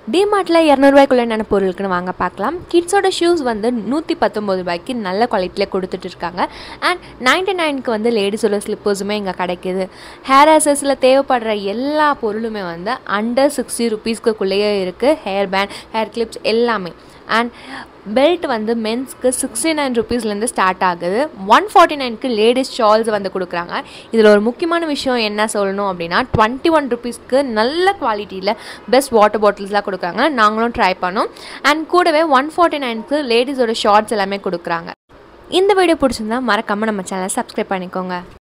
டிமார்ட்டில் இரநூறுவாய்க்குள்ள என்னென்ன பொருளுக்குன்னு வாங்க பார்க்கலாம் கிட்ஸோட ஷூஸ் வந்து நூற்றி பத்தொம்பது ரூபாய்க்கு நல்ல குவாலிட்டியில் கொடுத்துட்டு இருக்காங்க அண்ட் நைன்டி நைனுக்கு வந்து லேடிஸோட ஸ்லிப்பர்ஸுமே இங்கே கிடைக்கிது ஹேர் ஆசஸில் தேவைப்படுற எல்லா பொருளுமே வந்து அண்டர் சிக்ஸ்டி ருபீஸ்க்குள்ளேயே இருக்குது ஹேர் பேண்ட் ஹேர் கிளிப்ஸ் எல்லாமே அண்ட் பெல்ட் வந்து மென்ஸ்க்கு சிக்ஸ்டி நைன் ருபீஸ்லேருந்து ஸ்டார்ட் ஆகுது ஒன் ஃபார்ட்டி நைனுக்கு லேடிஸ் ஷால்ஸ் வந்து கொடுக்குறாங்க இதில் ஒரு முக்கியமான விஷயம் என்ன சொல்லணும் அப்படின்னா டுவெண்ட்டி ஒன் ருபீஸ்க்கு நல்ல குவாலிட்டியில் பெஸ்ட் வாட்டர் பாட்டில்ஸ்லாம் கொடுக்குறாங்க நாங்களும் ட்ரை பண்ணோம் அண்ட் கூடவே ஒன் ஃபார்ட்டி நைனுக்கு லேடிஸோட ஷார்ட்ஸ் எல்லாமே கொடுக்குறாங்க இந்த வீடியோ பிடிச்சிருந்தா மறக்காமல் நம்ம சேனலை சப்ஸ்கிரைப் பண்ணிக்கோங்க